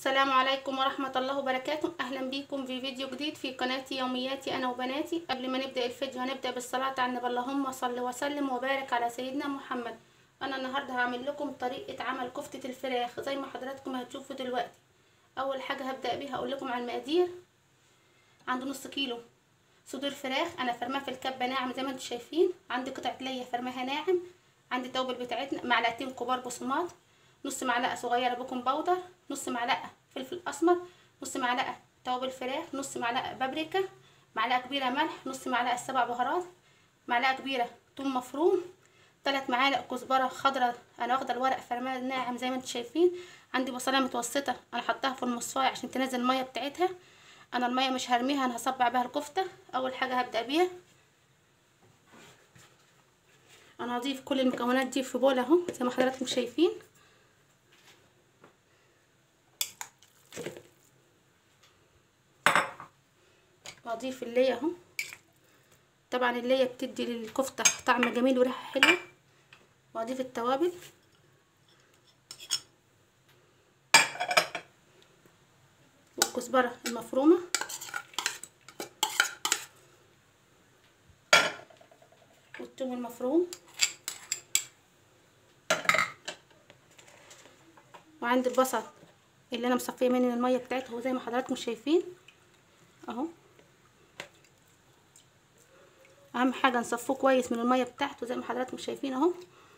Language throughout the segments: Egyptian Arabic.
السلام عليكم ورحمة الله وبركاته أهلا بيكم في فيديو جديد في قناتي يومياتي أنا وبناتي قبل ما نبدأ الفيديو هنبدأ بالصلاة على النبي اللهم صل وسلم وبارك على سيدنا محمد أنا النهاردة هعمل لكم طريقة عمل كفتة الفراخ زي ما حضراتكم هتشوفوا دلوقتي أول حاجة هبدأ بيها أقول لكم على المقادير عندي نص كيلو صدور فراخ أنا فرماها في الكبة ناعم زي ما انتم شايفين عندي قطعة ليا فرماها ناعم عندي توبل بتاعتنا معلقتين كبار بصمات نص معلقه صغيره بيكنج باودر نص معلقه فلفل اسمر نص معلقه توابل فراخ نص معلقه بابريكا معلقه كبيره ملح نص معلقه سبع بهارات معلقه كبيره ثوم مفروم ثلاث معالق كزبره خضراء انا واخده الورق فرماه ناعم زي ما انتم شايفين عندي بصلايه متوسطه انا حطاها في المصفايه عشان تنزل الميه بتاعتها انا الميه مش هرميها انا هصبع بها الكفته اول حاجه هبدا بيها انا هضيف كل المكونات دي في بول اهو زي ما حضراتكم شايفين واضيف اللي اهو طبعا اللي بتدي للكفته طعم جميل وريحه حلوه واضيف التوابل والكزبره المفرومه والثوم المفروم وعندي البصل اللي انا مصفيه منه الميه بتاعته اهو زي ما حضراتكم شايفين اهو اهم حاجه نصفوه كويس من الميه بتاعته زي ما حضراتكم شايفين اهو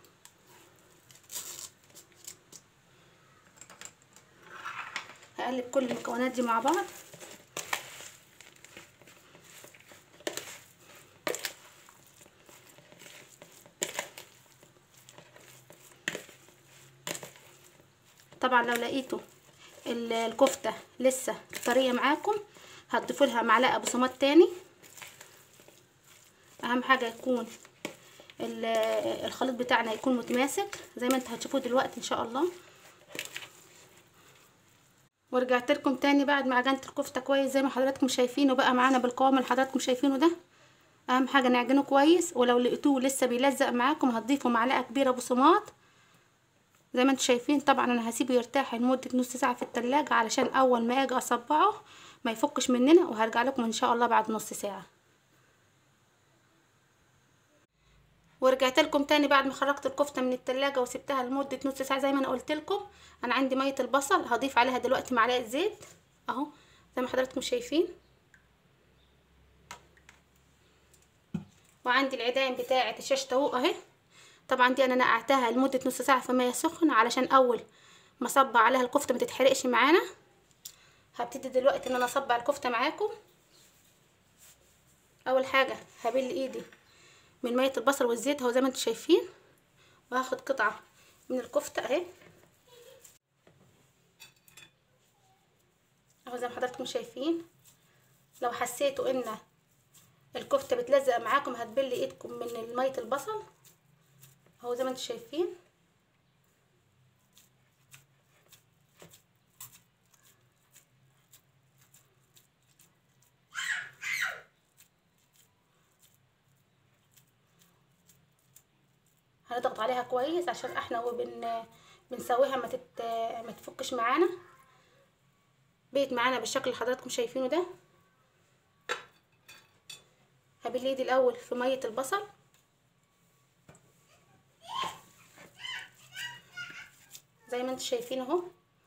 هقلب كل المكونات دي مع بعض طبعا لو لقيتوا الكفته لسه طريه معاكم هتضيفوا لها معلقه بصمات تاني اهم حاجه يكون الخليط بتاعنا يكون متماسك زي ما انتوا هتشوفوه دلوقتي ان شاء الله ورجعت لكم تاني بعد ما عجنت الكفته كويس زي ما حضراتكم شايفين وبقى معانا بالقوام اللي حضراتكم شايفينه ده اهم حاجه نعجنه كويس ولو لقيتوه لسه بيلزق معاكم هتضيفوا معلقه كبيره بصمات زي ما انتم شايفين طبعا انا هسيبه يرتاح لمده نص ساعه في التلاجة علشان اول ما اجي اصبعه ما يفكش مننا وهرجع لكم ان شاء الله بعد نص ساعه ورجعت لكم تاني بعد ما خرجت الكفته من التلاجة وسبتها لمده نص ساعه زي ما انا قلت لكم انا عندي ميه البصل هضيف عليها دلوقتي معلقه زيت اهو زي ما حضراتكم شايفين وعندي العيدان بتاعه الشاش طاووق اهي طبعا دي انا نقعتها لمده نص ساعه في ميه سخنه علشان اول ما اصبع عليها الكفته ما تتحرقش معانا هبتدي دلوقتي ان انا اصبع الكفته معاكم اول حاجه هبل ايدي من ميه البصل والزيت اهو زي ما انتم شايفين وهاخد قطعه من الكفته اهي اهو زي ما حضراتكم شايفين لو حسيتوا ان الكفته بتلزق معاكم هتبل ايدكم من ميه البصل اهو زي ما انتم شايفين هنضغط عليها كويس عشان احنا وبن بنسويها ما تت... ما تفكش معانا بقت معانا بالشكل اللي حضراتكم شايفينه ده هبل ايدي الاول في ميه البصل زي ما انتم شايفين اهو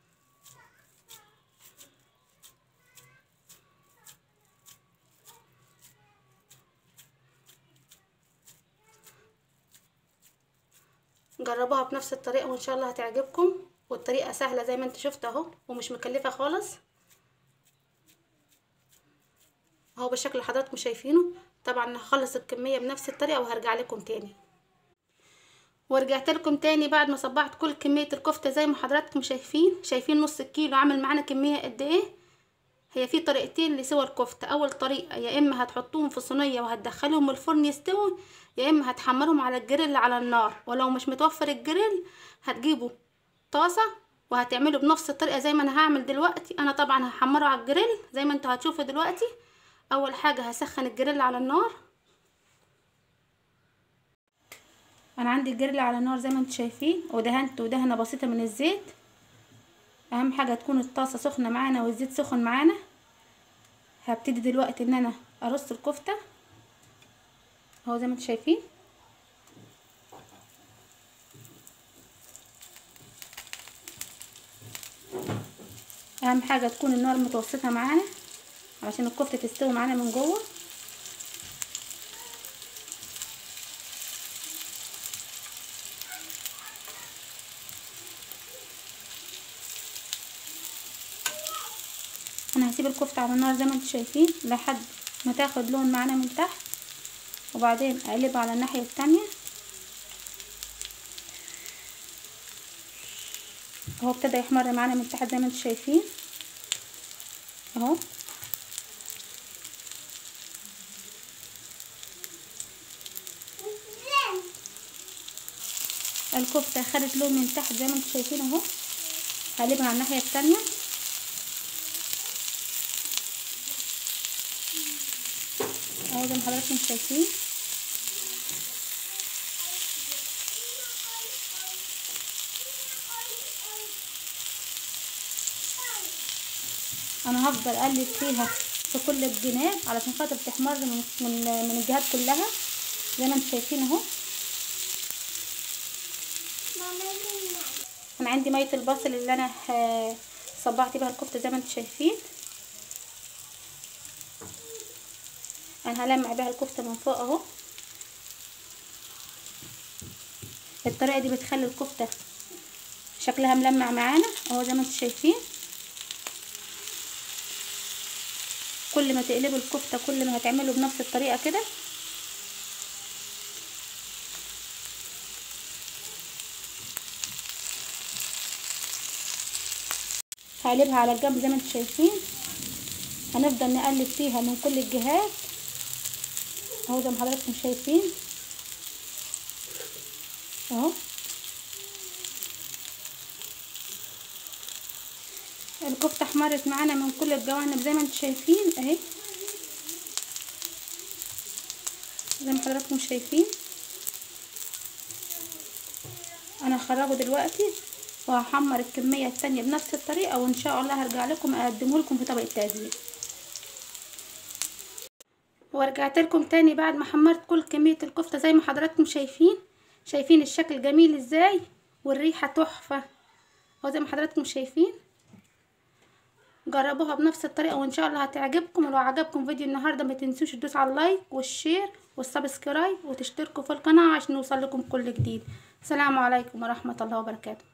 جربوها بنفس الطريقه وان شاء الله هتعجبكم والطريقه سهله زي ما انتم شفتوا اهو ومش مكلفه خالص اهو بالشكل اللي حضراتكم شايفينه طبعا هخلص الكميه بنفس الطريقه وهرجع لكم تاني ورجعت لكم تاني بعد ما صبعت كل كميه الكفته زي ما حضراتكم شايفين شايفين نص الكيلو عامل معانا كميه قد ايه هي في طريقتين لسوى الكفته اول طريقه يا اما هتحطوهم في صينيه وهتدخلهم الفرن يستووا يا اما هتحمرهم على الجريل على النار ولو مش متوفر الجريل هتجيبوا طاسه وهتعملوا بنفس الطريقه زي ما انا هعمل دلوقتي انا طبعا هحمره على الجريل زي ما انتوا هتشوفوا دلوقتي اول حاجه هسخن الجريل على النار انا عندي الجريل على النار زي ما انتم شايفين ودهنته دهنه بسيطه من الزيت اهم حاجه تكون الطاسه سخنه معانا والزيت سخن معانا هبتدي دلوقتي ان انا ارص الكفته اهو زي ما انتم شايفين اهم حاجه تكون النار متوسطه معانا علشان الكفته تستوي معانا من جوه انا هسيب الكفته على النار زي ما انتم شايفين لحد ما تاخد لون معانا من تحت وبعدين اقلبها على الناحيه التانية اهو ابتدى يحمر معانا من تحت زي ما انتم شايفين اهو الكفته خدت لون من تحت زي ما انتم شايفين اهو هقلبها على الناحيه التانية اهو زي ما حضراتكم شايفين انا هفضل اقلب فيها في كل الجناب علشان خاطر تحمر من من, من الجهات كلها زي ما انتم شايفين اهو انا عندي ميه البصل اللي انا صبعت بيها الكفته زي ما انتم شايفين انا هلمع بيها الكفته من فوق اهو الطريقه دي بتخلي الكفته شكلها ملمع معانا اهو زي ما انتم شايفين كل ما تقلبوا الكفته كل ما هتعملوا بنفس الطريقه كده هقلبها على الجنب زي ما انتم شايفين هنفضل نقلب فيها من كل الجهات اهو زي ما حضراتكم شايفين اهو الكفته احمرت معانا من كل الجوانب زي ما انتم شايفين اهي زي ما حضراتكم شايفين انا هخرجه دلوقتي وهحمر الكميه التانية بنفس الطريقه وان شاء الله هرجع لكم اقدمه لكم في طبق التقديم ورجعت لكم تاني بعد ما حمرت كل كميه الكفته زي ما حضراتكم شايفين شايفين الشكل جميل ازاي والريحه تحفه اهو زي ما حضراتكم شايفين جربوها بنفس الطريقه وان شاء الله هتعجبكم ولو عجبكم فيديو النهارده ما تنسوش تدوسوا على اللايك والشير والسبسكرايب وتشتركوا في القناه عشان يوصل لكم كل جديد السلام عليكم ورحمه الله وبركاته